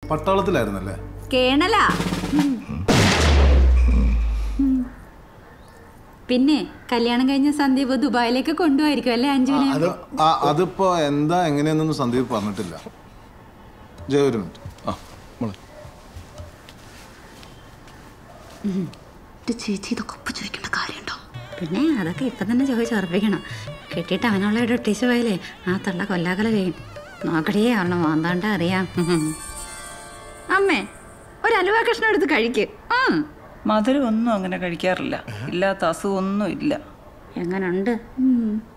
പട്ടാളത്തിലായിരുന്നല്ലേ കേണലാ പിന്നെ കല്യാണം കഴിഞ്ഞ സന്ദീപ് ദുബായിലേക്ക് കൊണ്ടുപോയിരിക്കും അല്ലേ അഞ്ജുവിനെ അത് ആ, അതിപ്പോ എന്താ എങ്ങനെയെന്നൊന്നും സന്ദീപ് പറഞ്ഞിട്ടില്ല ജയ ഒരു മിനിറ്റ് ആ മോളെ ചേച്ചി ഇതൊക്കെ ഒപ്പ് ചോദിക്കേണ്ട കാര്യമുണ്ടോ പിന്നെ അതൊക്കെ ഇപ്പൊ തന്നെ ചോദിച്ച് ഉറപ്പിക്കണം കെട്ടിയിട്ട് അവനുള്ള ഒട്ടിച്ചു പോയാലേ ആ തള്ള കൊല്ലാകല ചെയ്യും നോക്കടേ അവളെ മാന്താണ്ട അറിയാം അമ്മേ ഒരു അലുവ കഷ്ണം എടുത്ത് കഴിക്ക് ഉം. മധുരം ഒന്നും അങ്ങനെ കഴിക്കാറില്ല ഇല്ലാത്ത അസുഖമൊന്നും ഇല്ല എങ്ങനുണ്ട്